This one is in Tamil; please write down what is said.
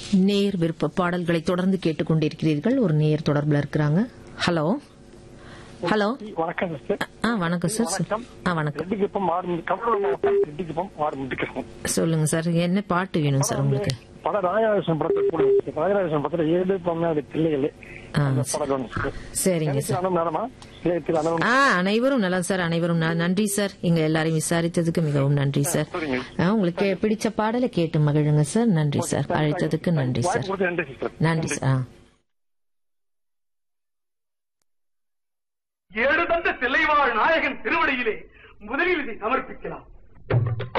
நேர் விருப்ப பாடல்களை தொடர்ந்து கேட்டுக்கொண்டிருக்கிறீர்கள் ஒரு நேர் தொடர்புல இருக்கிறாங்க ஹலோ ஹலோ வணக்கம் சிஸ்டர் ஆ வணக்கம் சார் வணக்கம். ஆ வணக்கம் ரெட்டிக்குப்பம் மாடு கடலூர் மாவட்டம் ரெட்டிக்குப்பம் மாடு முட்டிக்கிறோம் சொல்லுங்க சார் என்ன பாட்டு வேணும் சார் உங்களுக்கு பட ராஜராஜன் படத்தில் கூட ராஜராஜன் படத்துல ஏழு பன்னாடு பிள்ளைகள் ஆ, அந்த படம் வேணும் sister. சரிங்க எனக்கு சார் அனுபவம் நேரமா இல்லத்தில் அனுபவம் ஆ அனைவரும் நல்லா சார் அனைவரும் ந- நன்றி சார் எங்க எல்லாரையும் விசாரித்ததுக்கு மிகவும் நன்றி சார் சரிங்க. ஆ, உங்களுக்கு பிடிச்ச பாடலை கேட்டு மகிழுங்க சார் நன்றி சார் அழைத்ததுக்கு நன்றி சார் வாய்ப்பு கொடுத்து நன்றி சிஸ்டர் நன்றி சார் ஆ. ஏழு தந்த தில்லைவாழ் நாயகன் திருவடியிலே முதலில் இதை சமர்ப்பிக்கலாம்